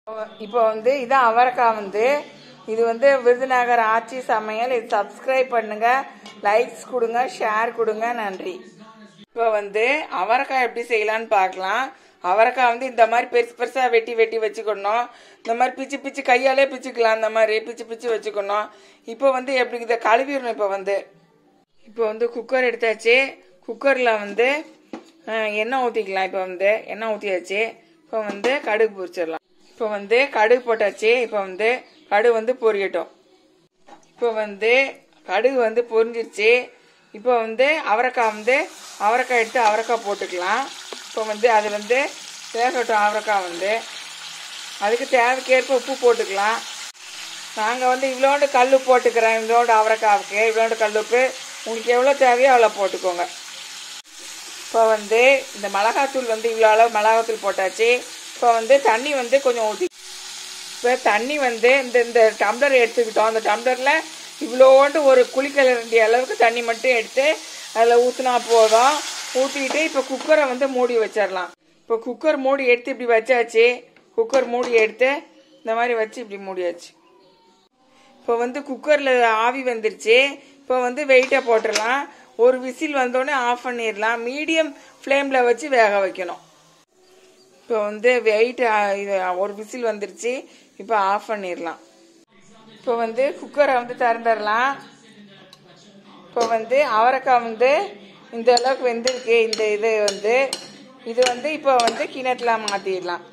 இப்போ வந்து இதான் அவரைக்காய் வந்து இது வந்து விருதுநகர் ஆட்சி சமையல் இது சப்ஸ்கிரைப் பண்ணுங்க லைக்ஸ் கொடுங்க ஷேர் கொடுங்க நன்றி இப்போ வந்து அவரைக்காய் எப்படி செய்யலாம்னு பார்க்கலாம் அவரைக்காய் வந்து இந்த மாதிரி பெருசு பெருசாக வெட்டி வெட்டி வச்சுக்கணும் இந்த மாதிரி பிச்சு பிச்சு கையாலே பிச்சுக்கலாம் இந்த மாதிரி பிச்சு பிச்சு வச்சுக்கணும் இப்போ வந்து எப்படி இதை கழுவிடணும் இப்போ வந்து இப்போ வந்து குக்கர் எடுத்தாச்சு குக்கரில் வந்து அஹ், எண்ணெய் ஊற்றிக்கலாம் இப்போ வந்து எண்ணெய் ஊற்றியாச்சு இப்போ வந்து கடுகு பொரிச்சிடலாம் இப்போ வந்து கடுகு போட்டாச்சு இப்போ வந்து கடுகு வந்து பொரியட்டும் இப்போ வந்து கடுகு வந்து பொரிஞ்சிருச்சு இப்போ வந்து அவரைக்காய் வந்து அவரைக்காய் எடுத்து அவரைக்காய் போட்டுக்கலாம் இப்போ வந்து அது வந்து வேகட்டும் அவரைக்காய் வந்து அதுக்கு தேவைக்கேற்ப உப்பு போட்டுக்கலாம் நாங்கள் வந்து இவ்வளோண்டு கல் போட்டுக்கிறோம் இவ்வளோண்டு அவரைக்காவுக்கு இவ்வளோண்டு கல்லுப்பு உங்களுக்கு எவ்வளோ தேவையோ அவ்வளோ போட்டுக்கோங்க இப்போ வந்து இந்த மிளகாத்தூள் வந்து இவ்வளோ அளவு மிளகாத்தூள் போட்டாச்சு இப்போ வந்து தண்ணி வந்து கொஞ்சம் ஊற்றி இப்போ தண்ணி வந்து இந்த இந்த டம்ளர் எடுத்துக்கிட்டோம் அந்த டம்ளரில் இவ்வளோண்டு ஒரு குளிக்கலரண்டி அளவுக்கு தண்ணி மட்டும் எடுத்து அதில் ஊற்றினா போதும் ஊற்றிட்டு இப்போ குக்கரை வந்து மூடி வச்சிடலாம் இப்போ குக்கர் மூடி எடுத்து இப்படி வச்சாச்சு குக்கர் மூடி எடுத்து இந்த மாதிரி வச்சு இப்படி மூடியாச்சு இப்போ வந்து குக்கரில் ஆவி வந்துருச்சு இப்போ வந்து வெயிட்டை போட்டுடலாம் ஒரு விசில் வந்தோடனே ஆஃப் பண்ணிடலாம் மீடியம் ஃப்ளேமில் வச்சு வேக வைக்கணும் இப்போ வந்து வெயிட் இது ஒரு விசில் வந்துருச்சு இப்போ ஆஃப் பண்ணிடலாம் இப்போ வந்து குக்கரை வந்து திறந்துடலாம் இப்போ வந்து அவரைக்காய் வந்து இந்த அளவுக்கு வெந்திருக்கு இந்த இது வந்து இது வந்து இப்போ வந்து கிணத்துல மாற்றிடலாம்